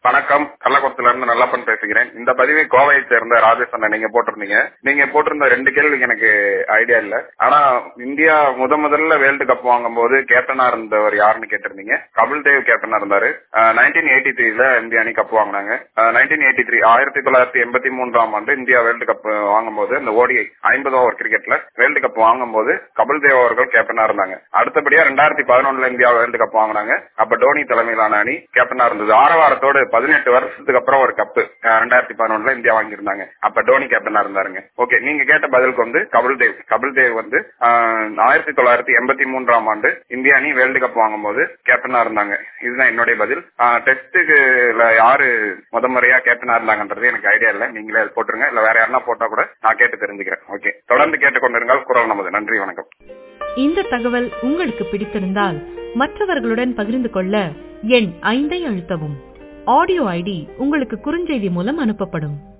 வணக்கம் கள்ளக்குளத்துல இருந்து நல்லப்பன் பேசுகிறேன் இந்த பதிவை கோவையை சேர்ந்த ராஜேஷ் அண்ணன் நீங்க போட்டிருந்தீங்க நீங்க போட்டிருந்த ரெண்டு கேள்விக்கு எனக்கு ஐடியா இல்ல ஆனா இந்தியா முத முதல்ல வேர்ல்டு கப் வாங்கும் போது கேப்டனா இருந்தவர் யாருன்னு கேட்டிருந்தீங்க கபில் தேவ் கேப்டனா இருந்தாரு நைன்டீன் எயிட்டி த்ரீல இந்திய அணி கப் வாங்கினாங்க நைன்டீன் எயிட்டி த்ரீ ஆயிரத்தி தொள்ளாயிரத்தி எண்பத்தி மூன்றாம் ஆண்டு இந்தியா வேர்ல்டு கப் வாங்கும் போது இந்த ஓடிஐ ஐம்பது ஓவர் கிரிக்கெட்ல வேர்ல்டு கப் வாங்கும் போது கபில் தேவ் அவர்கள் கேப்டனா இருந்தாங்க அடுத்தபடியா ரெண்டாயிரத்தி பதினொன்னுல இந்தியா வேர்ல்டு கப் வாங்கினாங்க அப்ப டோனி தலைமையிலான அணி கேப்டனா இருந்தது ஆரவாரத்தோடு பதினெட்டு வருஷத்துக்கு அப்புறம் ஒரு கப்பு ரெண்டாயிரத்தி பதினொன்னுல இந்தியா வாங்கியிருந்தாங்க அப்ப டோனி கேப்டனா இருந்தாருங்க ஓகே நீங்க கேட்ட பதிலுக்கு வந்து கபில் தேவ் கபில் தேவ் வந்து ஆயிரத்தி தொள்ளாயிரத்தி எண்பத்தி மூன்றாம் ஆண்டு இந்திய அணி வேர்ல்டு கப் வாங்கும் போது கேப்டனா இருந்தாங்க இதுதான் என்னுடைய பதில் டெஸ்ட்டுக்கு யாரு முத முறையா கேப்டனா இருந்தாங்கன்றது எனக்கு ஐடியா இல்ல நீங்களே அது போட்டுருங்க இல்ல வேற யாருன்னா போட்டா கூட நான் கேட்டு தெரிஞ்சுக்கிறேன் ஓகே தொடர்ந்து கேட்டுக்கொண்டிருங்கள் குரல் நமது நன்றி வணக்கம் இந்த தகவல் உங்களுக்கு பிடித்திருந்தால் மற்றவர்களுடன் பகிர்ந்து கொள்ள எண் ஐந்தை அழுத்தவும் ஆடியோ ஐடி உங்களுக்கு குறுஞ்செய்தி மூலம் அனுப்பப்படும்